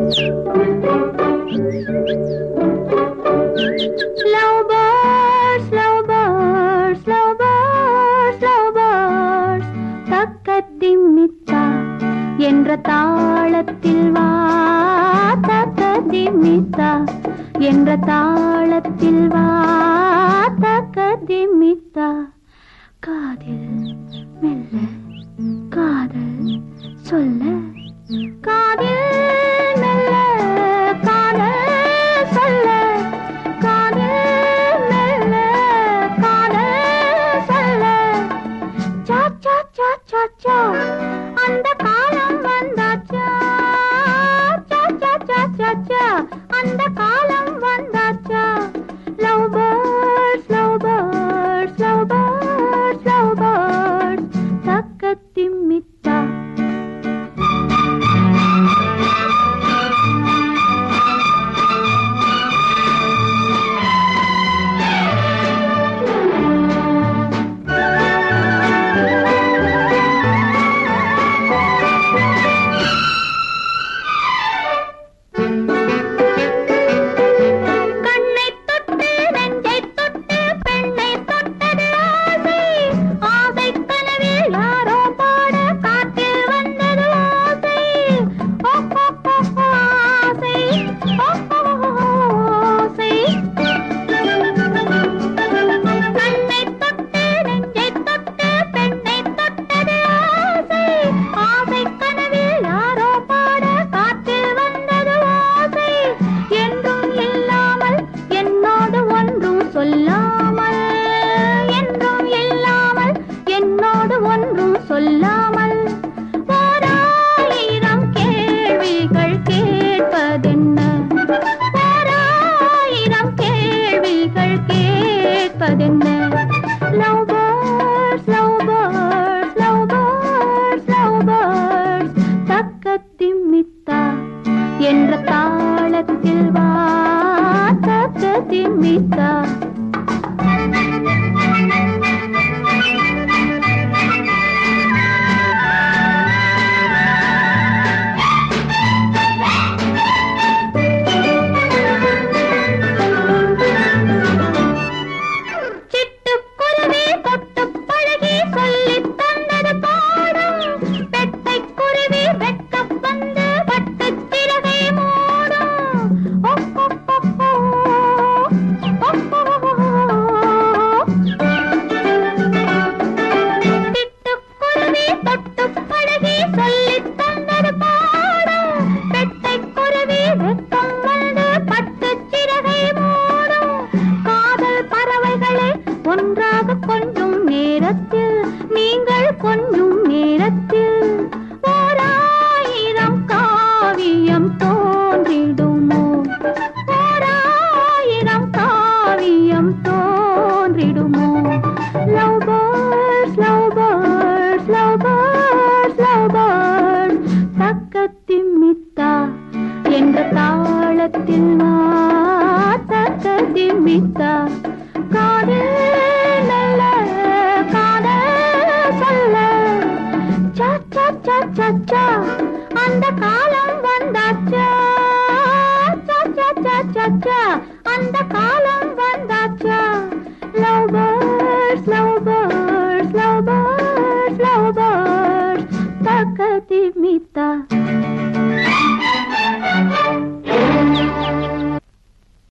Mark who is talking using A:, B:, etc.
A: Love birds, love birds, love birds, love birds. தக்கதிமித்தா என்ற தாளத்தில் வா தக்கதிமித்தா என்ற தாளத்தில் வா தக்கதிமித்தா காதில் மெல்ல காதல் சொல்ல காதில் மெல்ல காதல் சொல்ல காதில் மெல்ல காதல் சொல்ல சா சா சா சா சா அந்த காலம் வந்தாச்சா சா சா சா சா சா அந்த காலம் வந்தாச்சா love birds love birds love birds love birds தக்கத்திமித்தா கண்ணை தொட்டு நெஞ்சை தொட்டு பெண்ணை தொட்டது ஆசை ஆசை கனவில் யாரோ பாட காற்றில் வந்தது ஆசை ஓ, ஓ, ஓ, ஓ, ஆசை ஓ, ஓ, ஓ, ஆசை கண்ணை தொட்டு நெஞ்சை தொட்டு பெண்ணை தொட்டது ஆசை ஆசை கனவில் யாரோ பாட காற்றில் வந்தது ஆசை என்றும் இல்லாமல் என்னோடு ஒன்றும் சொல்லாமல் என்றும் இல்லாமல் என்னோடு ஒன்றும் சொல்லாமல் ஓராயிரம் கேள்விகள் கேட்பதென்ன ஓராயிரம் கேள்விகள் கேட்பதென்ன love birds love birds love birds love birds தக்கத்திமித்தா என்ற தாளத்தில் வா தக்கத்திமித்தா சிட்டுக்குருவி தொட்டுப் பழகி சொல்லித் தந்தது பாடம். பெட்டைக் குருவி வெட்கப் வந்து வட்டுச் சிறகை மூடும். ஓ, ஓ, ஓ, ஓ. ஓ, ஓ, ஓ. சிட்டுக்குருவி தொட்டுப் பழகி சொல்லித் தந்தது பாடம். பெட்டைக் குருவி வெட்கம் வந்து பட்டுச் சிறகை மூடும். காதல் பறவைகளே ஒன்றாக கொஞ்சம் நேரத்தில் நீங்கள் கொஞ்சம் நேரத்தில் ஓராயிரம் காவியம் தோன்றிடுமோ ஓராயிரம் காவியம் தோன்றிடுமோ love birds love birds love birds love birds தக்கத்திமித்தா என்ற தாளத்தில் வா தக்கத்திமித்தா காதல் நல்ல காதல் சொல்ல சா சா சா சா சா அந்த காலம் வந்தாச்சா சா சா சா சா சா அந்த காலம்